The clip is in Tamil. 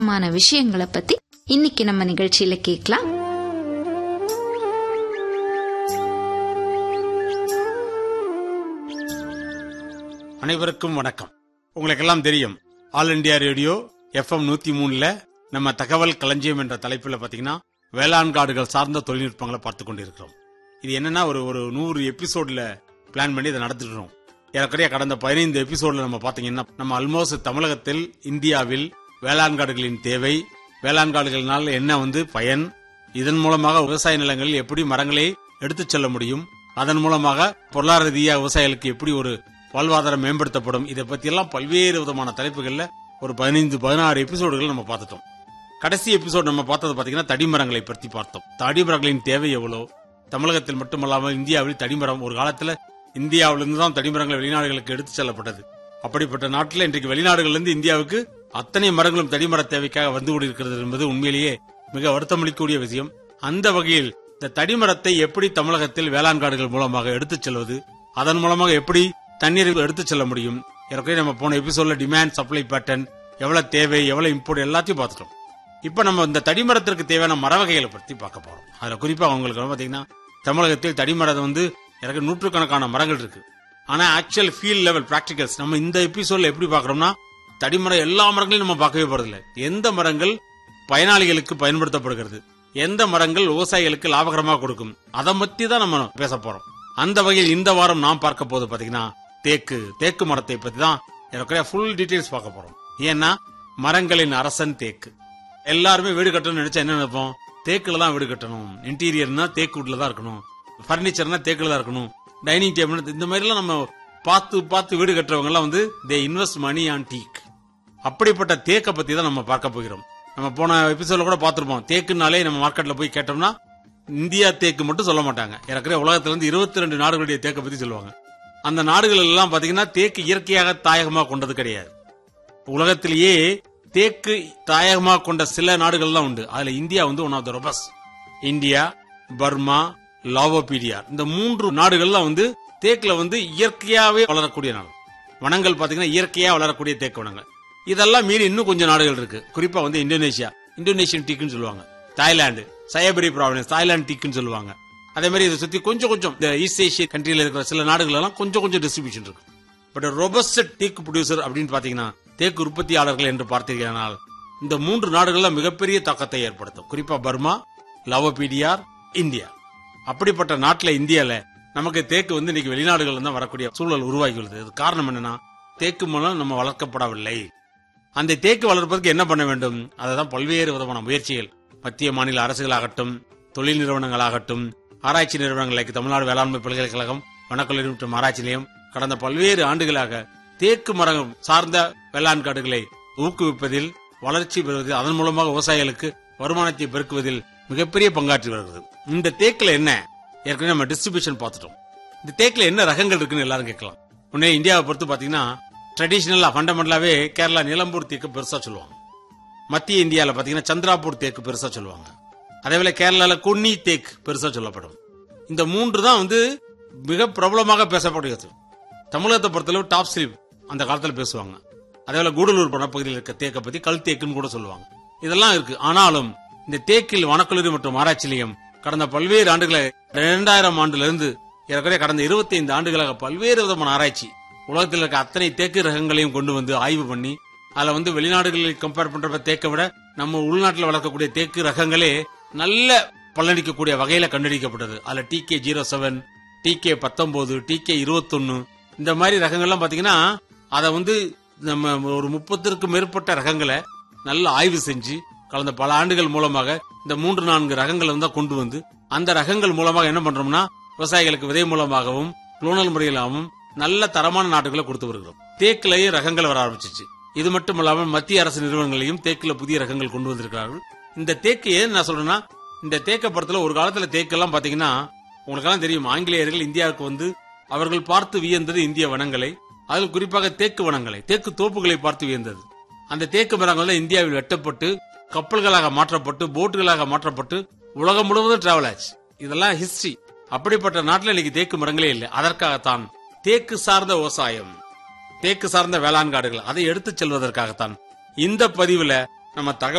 மான விஷயங்களை பத்தி இன்னைக்கு நம்ம நிகழ்ச்சியில கேட்கலாம் அனைவருக்கும் வணக்கம் உங்களுக்கெல்லாம் தெரியும் ஆல் இண்டியா ரேடியோ எஃப்எம் நூத்தி மூணுல நம்ம தகவல் களஞ்சியம் என்ற தலைப்புல பாத்தீங்கன்னா வேளாண் காடுகள் சார்ந்த தொழில்நுட்பங்களை பார்த்து கொண்டிருக்கிறோம் இது என்னன்னா ஒரு ஒரு நூறு எபிசோட்ல பிளான் பண்ணி இதை நடத்திடுறோம் ஏற்கனவே கடந்த பதினைந்து எபிசோட்ல நம்ம பாத்தீங்கன்னா நம்ம ஆல்மோஸ்ட் தமிழகத்தில் இந்தியாவில் வேளாண் காடுகளின் தேவை வேளாண் காடுகளினால் என்ன வந்து பயன் இதன் மூலமாக விவசாய நிலங்களில் எப்படி மரங்களை எடுத்துச் செல்ல முடியும் அதன் மூலமாக பொருளாதார ரீதியாக விவசாயிகளுக்கு எப்படி ஒரு வாழ்வாதாரம் மேம்படுத்தப்படும் இதை பத்தி எல்லாம் பல்வேறு விதமான தலைப்புகள்ல ஒரு பதினைந்து பதினாறு எபிசோடுகள் நம்ம பார்த்துட்டோம் கடைசி எபிசோட் நம்ம பார்த்தது பாத்தீங்கன்னா தடிமரங்களை பற்றி பார்த்தோம் தடிமரங்களின் தேவை எவ்வளவு தமிழகத்தில் மட்டுமல்லாமல் இந்தியாவில் தடிமரம் ஒரு காலத்துல இந்தியாவிலிருந்து தான் தடிமரங்கள் வெளிநாடுகளுக்கு எடுத்துச் செல்லப்பட்டது அப்படிப்பட்ட நாட்டில் இன்றைக்கு வெளிநாடுகளிலிருந்து இந்தியாவுக்கு அத்தனை மரங்களும் தடிமர தேவைக்காக வந்து கொண்டிருக்கிறது என்பது உண்மையிலேயே மிக வருத்தமளிக்கக்கூடிய விஷயம் அந்த வகையில் இந்த தடிமரத்தை எப்படி தமிழகத்தில் வேளாண் காடுகள் மூலமாக எடுத்துச் செல்வது அதன் மூலமாக எப்படி தண்ணீரை எடுத்துச் செல்ல முடியும் ஏற்கனவே நம்ம போன எபிசோட்ல டிமாண்ட் சப்ளை பேட்டர்ன் எவ்வளவு தேவை எவ்வளவு இம்போர்ட் எல்லாத்தையும் பார்த்துட்டோம் இப்ப நம்ம இந்த தடிமரத்திற்கு தேவையான மர வகைகளை பத்தி பார்க்க போறோம் அதுல குறிப்பா உங்களுக்கு வந்து பாத்தீங்கன்னா தமிழகத்தில் தடிமரம் வந்து எனக்கு நூற்றுக்கணக்கான மரங்கள் இருக்கு ஆனா ஆக்சுவல் ஃபீல்ட் லெவல் பிராக்டிகல்ஸ் நம்ம இந்த எபிசோட்ல எப்படி பாக்குறோம்னா தடிமரம் எல்லா மரங்களையும் நம்ம பார்க்கவே போறதில்ல எந்த மரங்கள் பயனாளிகளுக்கு பயன்படுத்தப்படுகிறது எந்த மரங்கள் விவசாயிகளுக்கு லாபகரமாக கொடுக்கும் அதை பத்தி தான் நம்ம பேச போறோம் அந்த வகையில் இந்த வாரம் நாம் பார்க்க போது பாத்தீங்கன்னா தேக்கு தேக்கு மரத்தை பத்தி தான் எனக்கு ஃபுல் டீடைல்ஸ் பார்க்க போறோம் ஏன்னா மரங்களின் அரசன் தேக்கு எல்லாருமே வீடு கட்டணும்னு நினைச்சா என்ன நினைப்போம் தேக்குல தான் வீடு கட்டணும் இன்டீரியர்னா தேக்கு வீட்டுல தான் இருக்கணும் பர்னிச்சர்னா தேக்குல தான் இருக்கணும் டைனிங் டேபிள் இந்த மாதிரி எல்லாம் நம்ம பார்த்து பார்த்து வீடு கட்டுறவங்க எல்லாம் வந்து தே இன்வெஸ்ட் மணி ஆன் டீக் அப்படிப்பட்ட தேக்கை பத்தி தான் நம்ம பார்க்க போகிறோம் நம்ம போன எபிசோட்ல கூட பார்த்திருப்போம் தேக்குனாலே நம்ம மார்க்கெட்ல போய் கேட்டோம்னா இந்தியா தேக்கு மட்டும் சொல்ல மாட்டாங்க ஏற்கனவே உலகத்துல இருந்து இருபத்தி ரெண்டு நாடுகளுடைய தேக்கை பத்தி சொல்லுவாங்க அந்த நாடுகள் எல்லாம் பாத்தீங்கன்னா தேக்கு இயற்கையாக தாயகமாக கொண்டது கிடையாது உலகத்திலேயே தேக்கு தாயகமாக கொண்ட சில நாடுகள் தான் உண்டு அதுல இந்தியா வந்து ஒன் ஆஃப் த ரொபஸ் இந்தியா பர்மா லாவோபீடியா இந்த மூன்று நாடுகள்லாம் வந்து தேக்குல வந்து இயற்கையாவே வளரக்கூடிய நாடு வனங்கள் பாத்தீங்கன்னா இயற்கையா வளரக்கூடிய தேக்கு வனங்கள் இதெல்லாம் மீறி இன்னும் கொஞ்சம் நாடுகள் இருக்கு குறிப்பா வந்து இந்தோனேஷியா இந்தோனேஷியன் டீக்குன்னு சொல்லுவாங்க தாய்லாந்து சயபரி ப்ராவினன்ஸ் தாய்லாந்து டீக்குன்னு சொல்லுவாங்க அதே மாதிரி இதை சுத்தி கொஞ்சம் கொஞ்சம் இந்த ஈஸ்ட் ஏஷிய கண்ட்ரியில இருக்கிற சில நாடுகள் எல்லாம் கொஞ்சம் கொஞ்சம் டிஸ்ட்ரிபியூஷன் இருக்கு பட் ரொபஸ்ட் டீக் ப்ரொடியூசர் அப்படின்னு பாத்தீங்கன்னா தேக்கு உற்பத்தியாளர்கள் என்று பார்த்தீர்களானால் இந்த மூன்று நாடுகள்ல மிகப்பெரிய தாக்கத்தை ஏற்படுத்தும் குறிப்பா பர்மா லவோபீடியார் இந்தியா அப்படிப்பட்ட நாட்டுல இந்தியால நமக்கு தேக்கு வந்து இன்னைக்கு வெளிநாடுகள்ல தான் வரக்கூடிய சூழல் உருவாகி உள்ளது இது காரணம் என்னன்னா தேக்கு மூலம் நம்ம வளர்க்கப்படவில்லை அந்த தேக்கு வளர்ப்பதற்கு என்ன பண்ண வேண்டும் அதுதான் பல்வேறு விதமான முயற்சிகள் மத்திய மாநில அரசுகளாகட்டும் தொழில் நிறுவனங்களாகட்டும் ஆராய்ச்சி நிறுவனங்கள் like தமிழ்நாடு வேளாண்மை பல்கலைக்கழகம் வனக்கல்லூரி மற்றும் ஆராய்ச்சி நிலையம் கடந்த பல்வேறு ஆண்டுகளாக தேக்கு மரம் சார்ந்த வேளாண் காடுகளை ஊக்குவிப்பதில் வளர்ச்சி பெறுவதில் அதன் மூலமாக விவசாயிகளுக்கு வருமானத்தை பெருக்குவதில் மிகப்பெரிய பங்காற்றி வருகிறது இந்த தேக்குல என்ன ஏற்கனவே நம்ம டிஸ்ட்ரிபியூஷன் பார்த்துட்டோம் இந்த தேக்குல என்ன ரகங்கள் இருக்குன்னு எல்லாரும் கேட்கலாம் உடனே இந்தியாவை பொறுத்து பாத்தீங்கன்னா ட்ரெடிஷனலா ஃபண்டமெண்டலாவே கேரளா நிலம்பூர் தேக்கு பெருசா சொல்லுவாங்க மத்திய இந்தியால பாத்தீங்கன்னா சந்திராபூர் தேக்கு பெருசா சொல்லுவாங்க அதே போல கேரளால கொன்னி தேக்கு பெருசா சொல்லப்படும் இந்த மூன்று தான் வந்து மிக பிரபலமாக பேசப்படுகிறது தமிழகத்தை பொறுத்தளவு டாப் ஸ்லீப் அந்த காலத்துல பேசுவாங்க அதே போல கூடலூர் வனப்பகுதியில் இருக்க தேக்கை பத்தி கல் தேக்குன்னு கூட சொல்லுவாங்க இதெல்லாம் இருக்கு ஆனாலும் இந்த தேக்கில் வனக்கல்லூரி மற்றும் ஆராய்ச்சி நிலையம் கடந்த பல்வேறு ஆண்டுகளை இரண்டாயிரம் ஆண்டுல இருந்து ஏற்கனவே கடந்த 25 ஆண்டுகளாக பல்வேறு விதமான ஆராய்ச்சி உலகத்தில் இருக்க அத்தனை தேக்கு ரகங்களையும் கொண்டு வந்து ஆய்வு பண்ணி அதுல வந்து வெளிநாடுகளில் கம்பேர் பண்றப்ப தேக்கை விட நம்ம உள்நாட்டில் வளர்க்கக்கூடிய தேக்கு ரகங்களே நல்ல பலனளிக்கக்கூடிய வகையில கண்டுபிடிக்கப்பட்டது அதுல T K zero seven T K பத்தொன்பது டி கே இருபத்தொன்னு இந்த மாதிரி ரகங்கள்லாம் பாத்தீங்கன்னா அதை வந்து நம்ம ஒரு முப்பத்திற்கும் மேற்பட்ட ரகங்களை நல்ல ஆய்வு செஞ்சு கலந்த பல ஆண்டுகள் மூலமாக இந்த மூன்று நான்கு ரகங்களை வந்து கொண்டு வந்து அந்த ரகங்கள் மூலமாக என்ன பண்றோம்னா விவசாயிகளுக்கு விதை மூலமாகவும் குளோனல் முறையிலாகவும் நல்ல தரமான நாட்டுகளை கொடுத்து வருகிறோம் தேக்கிலையும் ரகங்கள் வர ஆரம்பிச்சிச்சு இது மட்டும் இல்லாமல் மத்திய அரசு நிறுவனங்களையும் தேக்கில புதிய ரகங்கள் கொண்டு வந்திருக்கிறார்கள் இந்த தேக்கு ஏன் நான் சொல்றேன்னா இந்த தேக்க படத்துல ஒரு காலத்துல தேக்கெல்லாம் பாத்தீங்கன்னா உங்களுக்கெல்லாம் தெரியும் ஆங்கிலேயர்கள் இந்தியாவுக்கு வந்து அவர்கள் பார்த்து வியந்தது இந்திய வனங்களை அதில் குறிப்பாக தேக்கு வனங்களை தேக்கு தோப்புகளை பார்த்து வியந்தது அந்த தேக்கு மரங்கள் இந்தியாவில் வெட்டப்பட்டு கப்பல்களாக மாற்றப்பட்டு போட்டுகளாக மாற்றப்பட்டு உலகம் முழுவதும் டிராவல் ஆச்சு இதெல்லாம் ஹிஸ்டரி அப்படிப்பட்ட நாட்டில் இன்னைக்கு தேக்கு மரங்களே இல்லை அதற்காகத்தான் தேக்கு சார்ந்த விவசாயம் தேக்கு சார்ந்த வேளாண் காடுகள் அதை எடுத்துச் செல்வதற்காகத்தான் இந்த பதிவுல நம்ம தகவல்